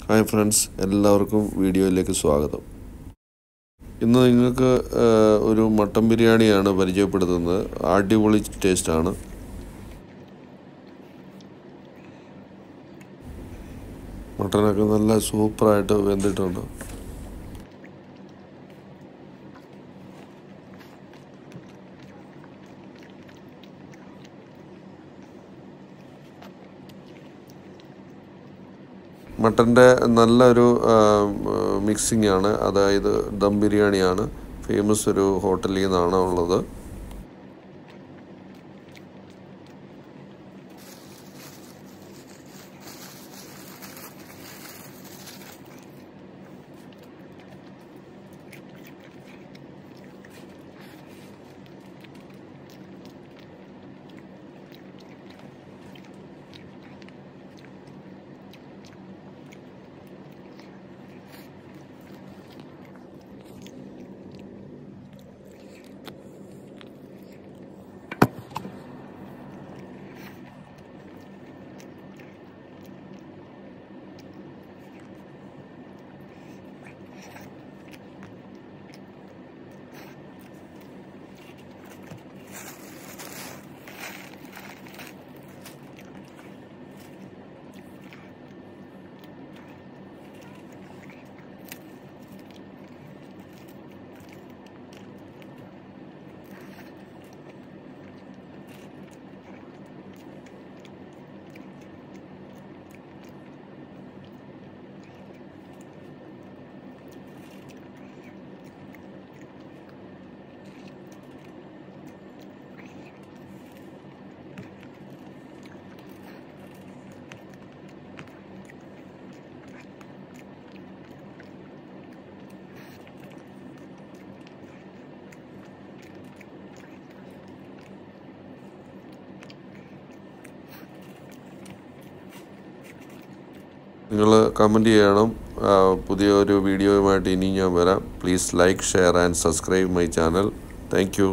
hi friends എല്ലാവർക്കും വീഡിയോയിലേക്ക് സ്വാഗതം ഇന്ന് നിങ്ങൾക്ക് ഏഹ്, ഒരു മട്ടൻ ബിരിയാണിയാണ് പരിചയപ്പെടുത്തുന്നത് അടിപൊളി ടേസ്റ്റാണ് മട്ടനൊക്കെ നല്ല സൂപ്പറായിട്ട് വെന്തിട്ടുണ്ട് മട്ടൻ്റെ നല്ലൊരു മിക്സിംഗ് ആണ് അതായത് ദം ബിരിയാണിയാണ് ഫേമസ് ഒരു ഹോട്ടലിൽ നിന്നാണ് ഉള്ളത് നിങ്ങൾ കമൻറ്റ് ചെയ്യണം ആ, പുതിയ ഒരു വീഡിയോയുമായിട്ട് ഇനി ഞാൻ വരാം please like share and subscribe my channel thank you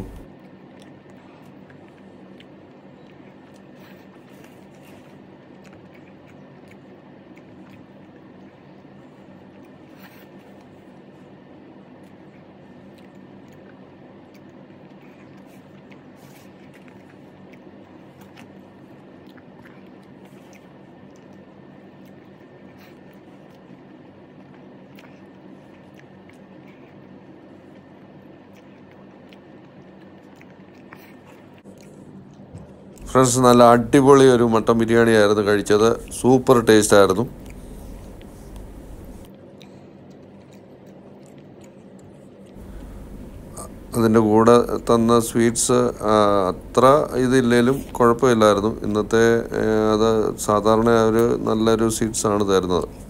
friends നല്ല അടിപൊളി ഒരു മട്ടൻ ബിരിയാണി ആയിരുന്നു കഴിച്ചത് സൂപ്പർ ടേസ്റ്റ് ആയിരുന്നു അതിൻ്റെ കൂടെ തന്ന സ്വീറ്റ്സ് അത്ര ഇതില്ലേലും കുഴപ്പമില്ലായിരുന്നു ഇന്നത്തെ ആ, അത് സാധാരണ ഒരു നല്ലൊരു സ്വീറ്റ്സ് ആണ് തരുന്നത്